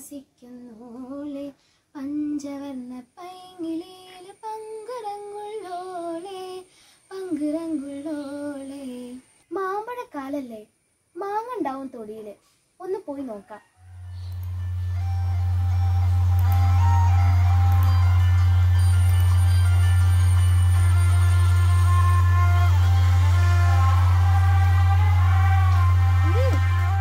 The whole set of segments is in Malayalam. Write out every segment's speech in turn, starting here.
വസിക്കുന്നോളെ പഞ്ചവർണ്ണ പൈങ്ങിലേല് പങ്കുറങ്ങുള്ളോളെ പങ്കുറങ്ങുള്ളോളെ മാമ്പഴക്കാലല്ലേ മാങ്ങ ഉണ്ടാവും തൊടിയില് ഒന്ന് പോയി നോക്കാം ഉം.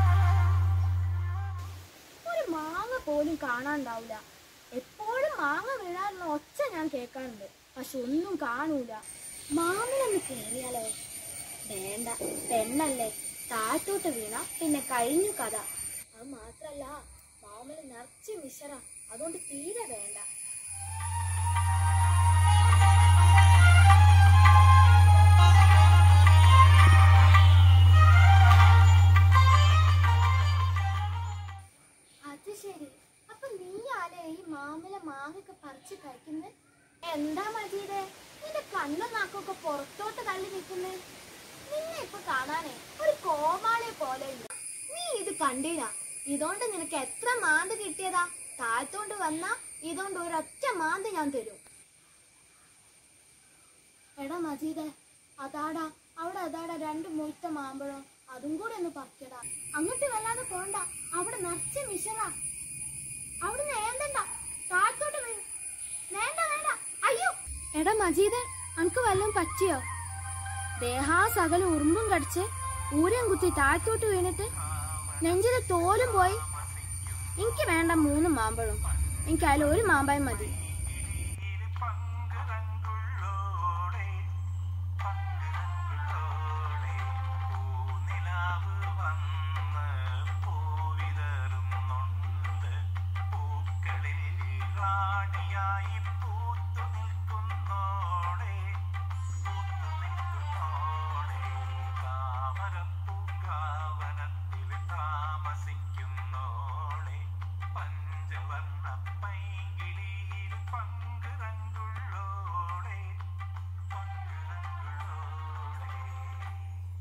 ഒരു മാങ്ങ പോലും കാണാണ്ടാവില്ല എപ്പോഴും മാങ്ങ വീഴാനുള്ള ഒച്ച ഞാൻ കേൾക്കാറുണ്ട് പക്ഷെ ഒന്നും കാണൂല മാമിലൊന്ന് കേറിയാലോ വേണ്ട പെണ്ണല്ലേ താഴത്തോട്ട് വീണ പിന്നെ കഴിഞ്ഞു കഥ അത് മാത്രല്ല മാമല് നിറച്ച് മിശ്ര അതുകൊണ്ട് തീരെ വേണ്ട അത് ശരി അപ്പൊ നീയാലേ ഈ മാമല മാങ്ങൊക്കെ പറിച്ച് കഴിക്കുന്നത് എന്താ മജീദേ നിന്റെ കണ്ണും നാക്കൊക്കെ പുറത്തോട്ട് തള്ളി നിൽക്കുന്നേ നിന്നെ ഇപ്പൊ കാണാനേ ഒരു കോമാളിയെ പോലെ ഉണ്ട് നീ ഇത് കണ്ടീനാ ഇതോണ്ട് നിനക്ക് എത്ര മാന്ത് കിട്ടിയതാ താഴത്തോണ്ട് വന്നാ ഇതോണ്ട് ഒരൊറ്റ മാന്ത് ഞാൻ തരും എടാ മജീദേ അതാടാ അവിടെ അതാടാ രണ്ട് മുഴുത്ത മാമ്പഴം അതും കൂടെ ഒന്ന് പറിക്കടാ അങ്ങോട്ട് വല്ലാതെ പോണ്ട അവിടെ നിറച്ച് മിഷറാ അവിടെ നേന്തണ്ട താഴത്തോട്ട് വീഴും വേണ്ട വേണ്ട അയ്യോ എടാ മജീദ് അനക്ക് വല്ലതും പറ്റിയോ ദേഹാ സകല ഉറുമ്പും കടിച്ച് ഊരം കുത്തി താഴത്തോട്ട് വീണിട്ട് നെഞ്ചിലെ തോലും പോയി എനിക്ക് വേണ്ട മൂന്ന് മാമ്പഴം എനിക്ക് അതിൽ ഒരു മാമ്പായം മതി